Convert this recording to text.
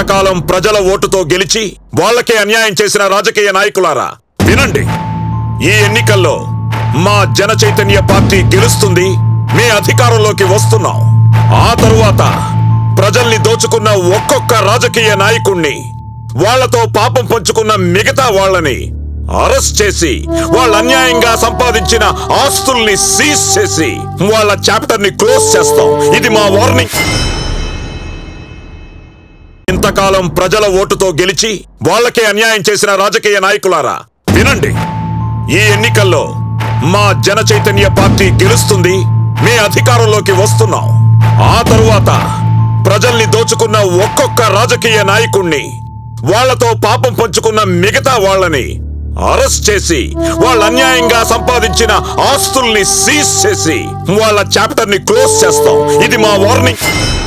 ఇంతకాలం ప్రజల ఓటుతో గెలిచి వాళ్ళకే అన్యాయం చేసిన రాజకీయ నాయకులారా వినండి ఈ ఎన్నికల్లో మా జన చైతన్య పార్టీ గెలుస్తుంది మీ అధికారంలోకి వస్తున్నాం ఆ తరువాత ప్రజల్ని దోచుకున్న ఒక్కొక్క రాజకీయ నాయకుణ్ణి వాళ్ళతో పాపం పంచుకున్న మిగతా వాళ్ళని అరెస్ట్ చేసి వాళ్ళ అన్యాయంగా సంపాదించిన ఆస్తుల్ని సీజ్ చేసి వాళ్ళ చాప్టర్ ని క్లోజ్ చేస్తాం ఇది మా వార్నింగ్ ఇంతకాలం ప్రజల ఓటుతో గెలిచి వాళ్ళకే అన్యాయం చేసిన రాజకీయ నాయకులారా వినండి ఈ ఎన్నికల్లో మా జన చైతన్య పార్టీ గెలుస్తుంది మీ అధికారంలోకి వస్తున్నాం ఆ తరువాత ప్రజల్ని దోచుకున్న ఒక్కొక్క రాజకీయ నాయకుణ్ణి వాళ్ళతో పాపం పంచుకున్న మిగతా వాళ్ళని అరెస్ట్ చేసి వాళ్ళ అన్యాయంగా సంపాదించిన ఆస్తుల్ని సీజ్ చేసి వాళ్ళ చాప్టర్ ని క్లోజ్ చేస్తాం ఇది మా వార్నింగ్